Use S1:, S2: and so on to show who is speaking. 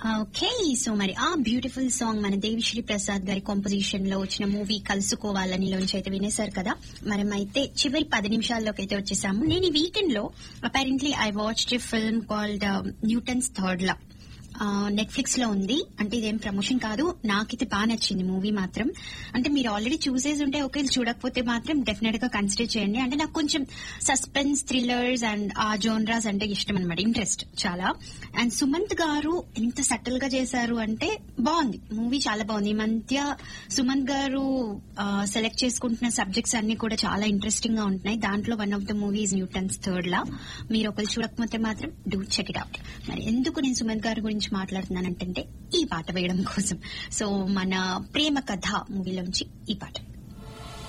S1: okay so మరి ఆ beautiful song మన దేవిశ్రీ ప్రసాద్ గారి కాంపోజిషన్ లో వచ్చిన మూవీ కలుసుకోవాలని లోంచి అయితే వినేశారు కదా మనం అయితే చివరి పది నిమిషాల్లోకి అయితే వచ్చేసాము నేను ఈ వీకెండ్ లో apparently I watch film called Newton's third law Netflix లో ఉంది అంటే ఇదేం ప్రమోషన్ కాదు నాకైతే బాగా నచ్చింది మూవీ మాత్రం అంటే మీరు ఆల్రెడీ చూసేసి ఉంటే ఒకవేళ చూడకపోతే మాత్రం డెఫినెట్ గా కన్సిడర్ చేయండి అంటే నాకు కొంచెం సస్పెన్స్ థ్రిల్లర్స్ అండ్ ఆ జోన్రాస్ అంటే ఇష్టం అనమాట ఇంట్రెస్ట్ చాలా అండ్ సుమంత్ గారు ఎంత సటిల్ గా చేశారు అంటే బాగుంది మూవీ చాలా బాగుంది ఈ మధ్య సుమంత్ గారు సెలెక్ట్ చేసుకుంటున్న సబ్జెక్ట్స్ అన్ని కూడా చాలా ఇంట్రెస్టింగ్ గా ఉంటున్నాయి దాంట్లో one of the movies Newton's third law మీరు ఒకరు చూడకపోతే మాత్రం డూ చెక్ ఇట్ అవుట్ మరి ఎందుకు నేను సుమంత్ గారి గురించి మాట్లాడుతున్నానంటే ఈ పాట వేయడం కోసం సో మన ప్రేమ కథ మూవీలోంచి ఈ పాట